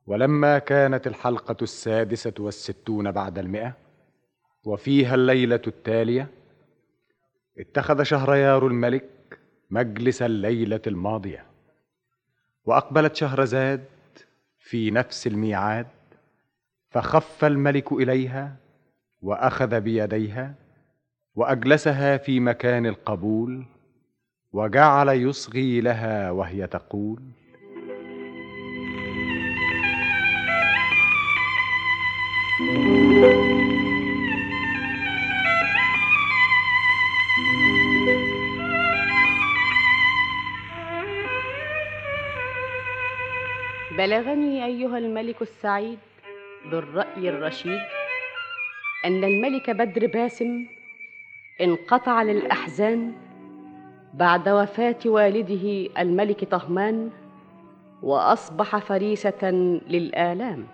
ولما كانت الحلقة السادسة والستون بعد المئة وفيها الليلة التالية اتخذ شهريار الملك مجلس الليلة الماضية وأقبلت شهرزاد في نفس الميعاد فخف الملك إليها وأخذ بيديها وأجلسها في مكان القبول وجعل يصغي لها وهي تقول بلغني ايها الملك السعيد ذو الراي الرشيد ان الملك بدر باسم انقطع للاحزان بعد وفاه والده الملك طهمان واصبح فريسه للالام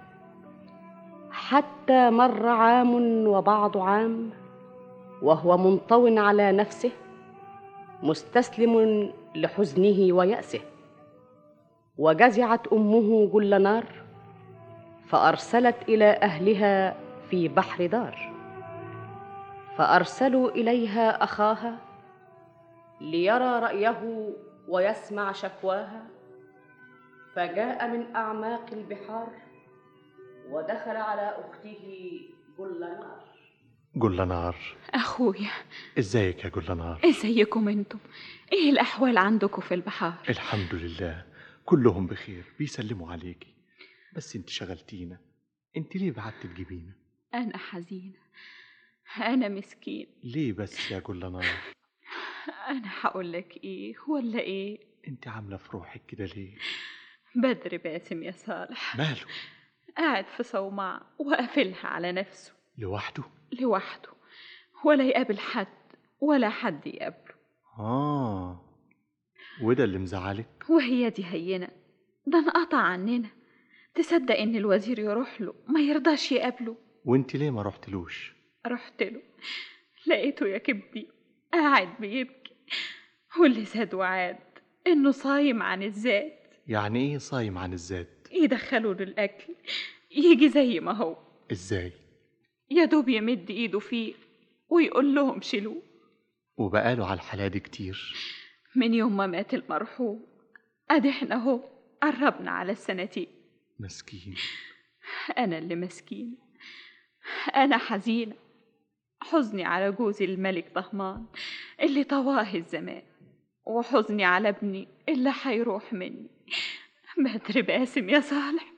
حتى مر عام وبعض عام وهو منطو على نفسه مستسلم لحزنه وياسه وجزعت امه جل نار فارسلت الى اهلها في بحر دار فارسلوا اليها اخاها ليرى رايه ويسمع شكواها فجاء من اعماق البحار ودخل على اخته جل نار جل نار أخويا ازيك يا جل نار ازيكم انتم ايه الأحوال عندكم في البحار الحمد لله كلهم بخير بيسلموا عليكي بس انت شغلتينا انت ليه بعدت تجيبينا أنا حزينة أنا مسكين ليه بس يا جل نار أنا هقول لك إيه ولا إيه انت عامله في روحك كده ليه بدر باسم يا صالح ماله قاعد في صومعة وقافلها على نفسه لوحده لوحده ولا يقابل حد ولا حد يقابله اه وده اللي مزعلك وهي دي هينة ده انقطع عننا تصدق إن الوزير يروح له ما يرضاش يقابله وانت ليه ما رحتلوش رحت له لقيته يا كبدي قاعد بيبكي واللي زاد وعاد إنه صايم عن الذات يعني ايه صايم عن الذات يدخلوا له الأكل يجي زي ما هو ازاي يا دوب يمد إيده فيه ويقول لهم شيلوه وبقاله على الحالة دي كتير من يوم ما مات المرحوم أدي احنا أهو قربنا على السنتين مسكين أنا اللي مسكين أنا حزينة حزني على جوزي الملك طهمان اللي طواه الزمان وحزني على ابني اللي حيروح مني بدر باسم يا صالح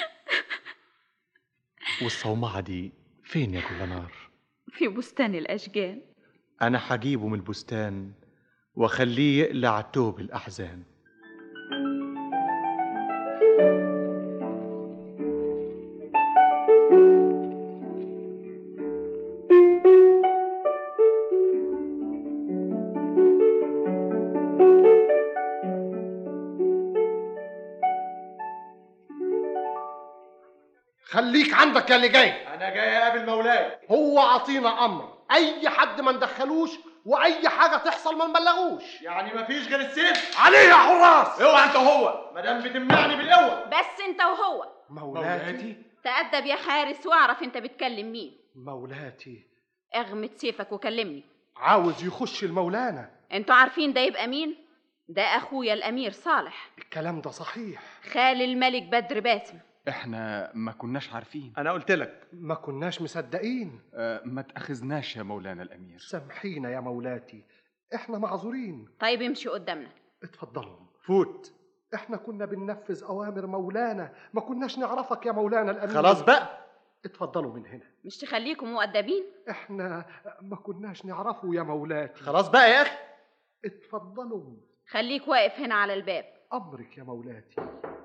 والصومعة دي فين يا جل نار في بستان الأشجان انا حجيبه من البستان واخليه يقلع توب الاحزان خليك عندك يا اللي جاي انا جاي اقابل مولاي هو عطينا امر اي حد ما ندخلوش واي حاجه تحصل ما نبلغوش يعني مفيش غير السيف عليه يا حراس اوعى انت وهو مادام بتمنعني بالقوه بس انت وهو مولاتي تأدب يا حارس واعرف انت بتكلم مين مولاتي اغمد سيفك وكلمني عاوز يخش المولانا انتوا عارفين ده يبقى مين ده اخويا الامير صالح الكلام ده صحيح خال الملك بدر باسم احنا ما كناش عارفين انا قلت لك ما كناش مصدقين أه ما تأخذناش يا مولانا الأمير سامحينا يا مولاتي احنا معذورين طيب امشي قدامنا اتفضلوا فوت احنا كنا بننفذ اوامر مولانا ما كناش نعرفك يا مولانا الامير خلاص بقى اتفضلوا من هنا مش تخليكم مؤدبين احنا ما كناش نعرفه يا مولاتي خلاص بقى يا اخي اتفضلوا خليك واقف هنا على الباب امرك يا مولاتي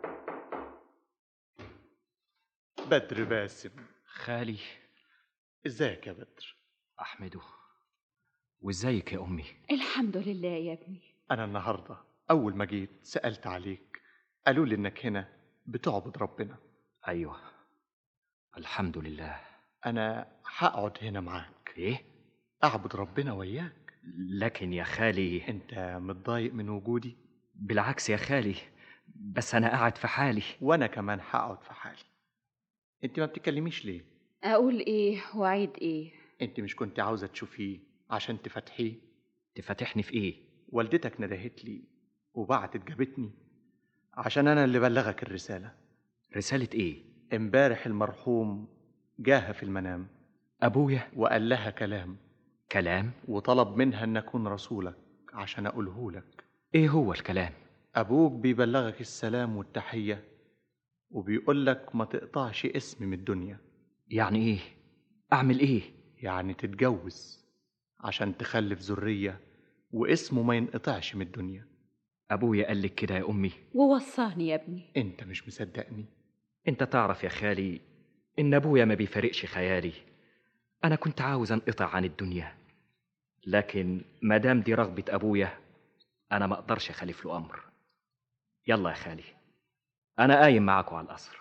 بدر باسم خالي ازيك يا بدر أحمده وازيك يا أمي الحمد لله يا ابني انا النهارده اول ما جيت سالت عليك قالوا لي انك هنا بتعبد ربنا أيوه الحمد لله انا هقعد هنا معاك إيه؟ اعبد ربنا وياك لكن يا خالي انت متضايق من وجودي بالعكس يا خالي بس أنا قاعد في حالي وانا كمان هقعد في حالي انت ما بتتكلميش ليه اقول ايه واعيد ايه انت مش كنت عاوزه تشوفيه عشان تفتحيه تفتحني في إيه؟ والدتك ندهت لي وبعتت جابتني عشان انا اللي بلغك الرساله رسالة إيه؟ امبارح المرحوم جاها في المنام أبويا وقال لها كلام كلام؟ وطلب منها ان اكون رسولك عشان اقوله لك إيه هو الكلام؟ ابوك بيبلغك السلام والتحيه وبيقول لك ما تقطعش اسم من الدنيا يعني إيه؟ أعمل إيه؟ يعني تتجوز عشان تخلف ذريه واسمه ما ينقطعش من الدنيا أبويا قال لك كده يا أمي ووصاني يا ابني انت مش مصدقني أنت تعرف يا خالي إن أبويا ما بيفارقش خيالي أنا كنت عاوز أنقطع عن الدنيا لكن ما دام دي رغبة أبويا أنا ما أقدرش أخالف له أمر يلا يا خالي أنا قايم معاكم على القصر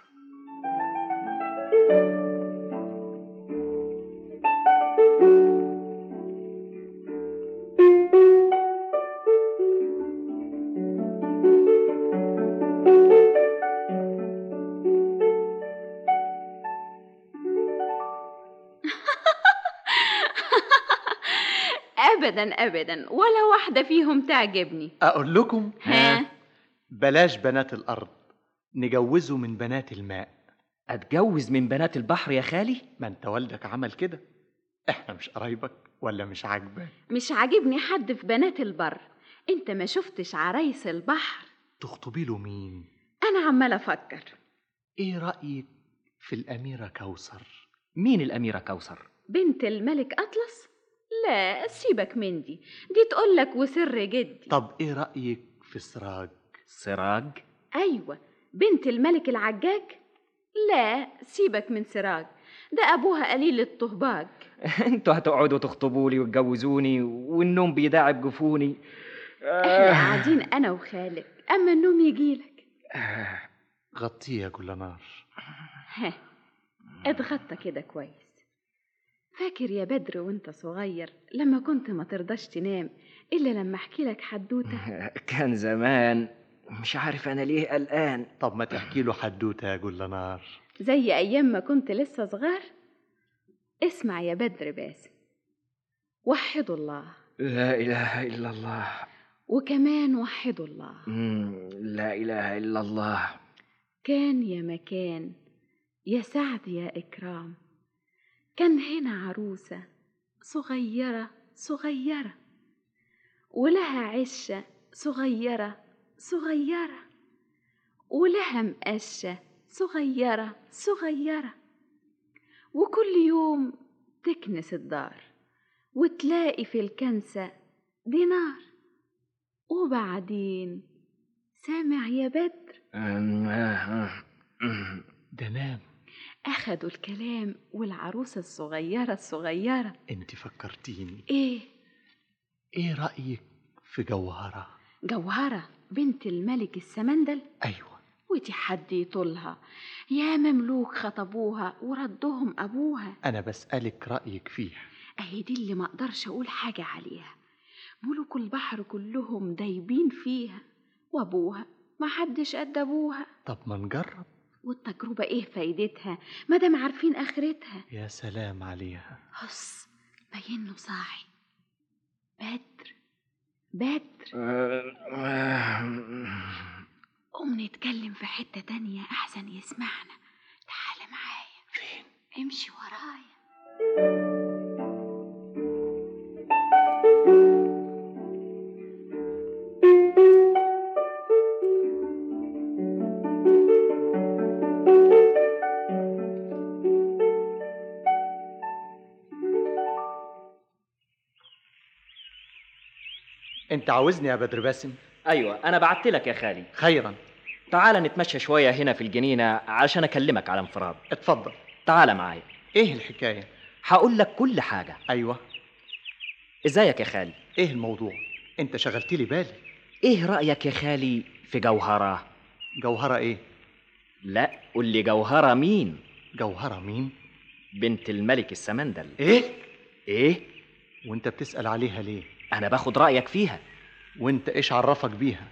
ابدا ابدا ولا واحده فيهم تعجبني اقول لكم ها بلاش بنات الارض نجوزه من بنات الماء أتجوز من بنات البحر يا خالي؟ ما انت والدك عمل كده احنا مش قرايبك ولا مش عاجبك مش عاجبني حد في بنات البر انت ما شفتش عرايس البحر تخطبي له مين انا عماله افكر ايه رايك في الاميره كوثر مين الأميرة كوثر؟ بنت الملك اطلس لا سيبك من دي دي تقول لك وسر جدي طب ايه رايك في سراج سراج؟ ايوه بنت الملك العجاج لا سيبك من سراج ده ابوها قليل الطهباج انتوا هتقعدوا تخطبوا لي وتجوزوني والنوم بيداعب جفوني احنا قاعدين انا وخالك اما النوم يجيلك غطيه يا جل نار ها اتغطى كده كويس فاكر يا بدر وانت صغير لما كنت ما ترضاش تنام الا لما احكي لك حدوته كان زمان مش عارف انا ليه قلقان طب ما تحكي له حدوته يا جل نار زي ايام ما كنت لسه صغير اسمع يا بدر باسم وحدوا الله لا اله الا الله وكمان وحدوا الله مم، لا اله الا الله كان يا مكان يا سعد يا إكرام كان هنا عروسة صغيرة صغيرة ولها عشة صغيرة صغيرة ولها مقشة صغيرة صغيرة وكل يوم تكنس الدار وتلاقي في الكنسة دينار وبعدين سامع يا بدر أم، آه، أم، ده نام أخدوا الكلام والعروسة الصغيرة الصغيرة انت فكرتيني إيه ايه رايك في جوهره جوهرة بنت الملك السمندل ايوه ودي حد يطولها يا مملوك خطبوها وردهم أبوها انا بسالك رايك فيها أهي دي اللي ما أقدرش أقول حاجة عليها ملوك البحر كلهم دايبين فيها وأبوها ما حدش قد أبوها طب ما نجرب والتجربة إيه فايدتها مادام عارفين آخرتها يا سلام عليها هص باينه صاحي بدر بدر آه، قوم نتكلم في حتة تانية أحسن يسمعنا تعال معايا فين؟ امشي ورايا انت عاوزني يا بدر باسم ايوه انا بعت لك يا خالي خيرا تعال نتمشى شويه هنا في الجنينه عشان اكلمك على انفراد اتفضل تعال معايا ايه الحكايه هقول لك كل حاجه ايوه ازيك يا خالي ايه الموضوع انت شغلت لي بالي ايه رايك يا خالي في جوهره جوهره ايه لا قول لي جوهره مين جوهره مين بنت الملك السمندل ايه ايه وانت بتسال عليها ليه انا باخد رايك فيها وانت ايش عرفك بيها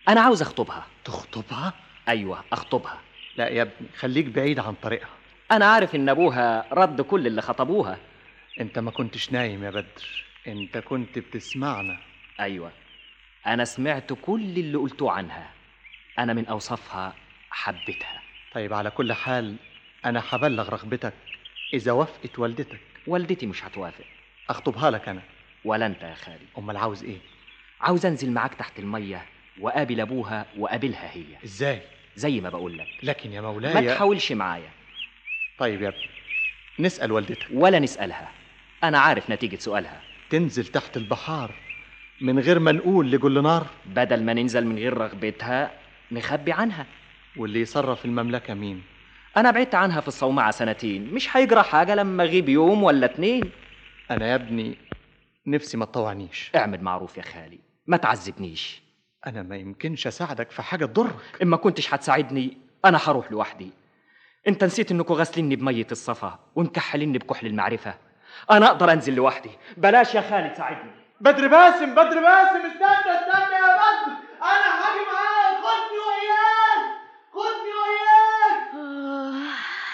أنا عاوز أخطبها تخطبها أيوة أخطبها لا يا ابني خليك بعيد عن طريقها أنا عارف إن أبوها رد كل اللي خطبوها انت ما كنتش نايم يا بدر انت كنت بتسمعنا أيوة أنا سمعت كل اللي قلتوه عنها أنا من أوصافها حبيتها طيب على كل حال انا هبلغ رغبتك اذا وافقت والدتك والدتي مش هتوافق اخطبها لك انا ولا أنت يا خالي امال عاوز ايه عاوز أنزل معاك تحت المية وأقابل أبوها وأقابلها هي ازاي زي ما بقول لك لكن يا ما مولاي تحاولش معايا طيب يا ابني نسال والدتك ولا نسألها أنا عارف نتيجة سؤالها تنزل تحت البحار من غير ما نقول لجل نار بدل ما ننزل من غير رغبتها نخبي عنها واللي يصرف المملكه مين أنا بعدت عنها في الصومعة سنتين مش هيجرى حاجة لما أغيب يوم ولا اتنين انا يا ابني نفسي ما تطوعنيش اعمل معروف يا خالي ما تعذبنيش انا ما يمكنش اساعدك في حاجه تضرك إما كنتش هتساعدني أنا هروح لوحدي أنت نسيت إنكوا غاسليني بمية الصفا ومكحليني بكحل المعرفة أنا أقدر أنزل لوحدي بلاش يا خالد ساعدني بدر باسم بدر باسم استنى استنى يا بدر انا هاجي معاك خدني وياك خدني وياك آه،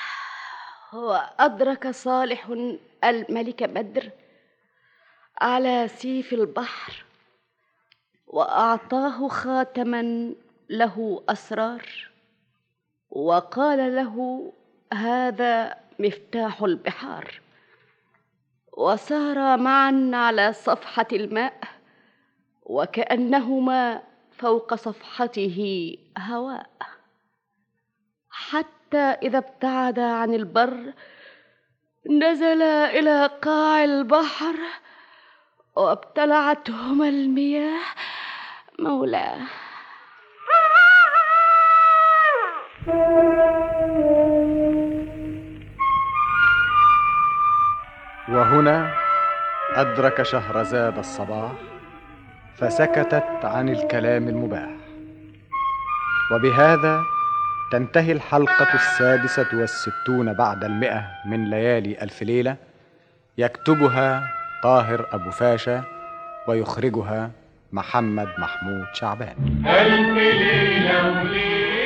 وأدرك صالح الملك بدر على سيف البحر وأعطاه خاتما له أسرار وقال له هذا مفتاح البحار وسارا معا على صفحة الماء وكأنهما فوق صفحته هواء حتى إذا ابتعدا عن البر نزلا إلى قاع البحر وابتلعتهما المياه مولاه وهنا أدرك شهرزاد الصباح فسكتت عن الكلام المباح وبهذا تنتهي الحلقة السادسة والستون بعد المئة من ليالي ألف ليلة يكتبها طاهر أبو فاشا ويخرجها محمد محمود شعبان ألف ليلة وليلة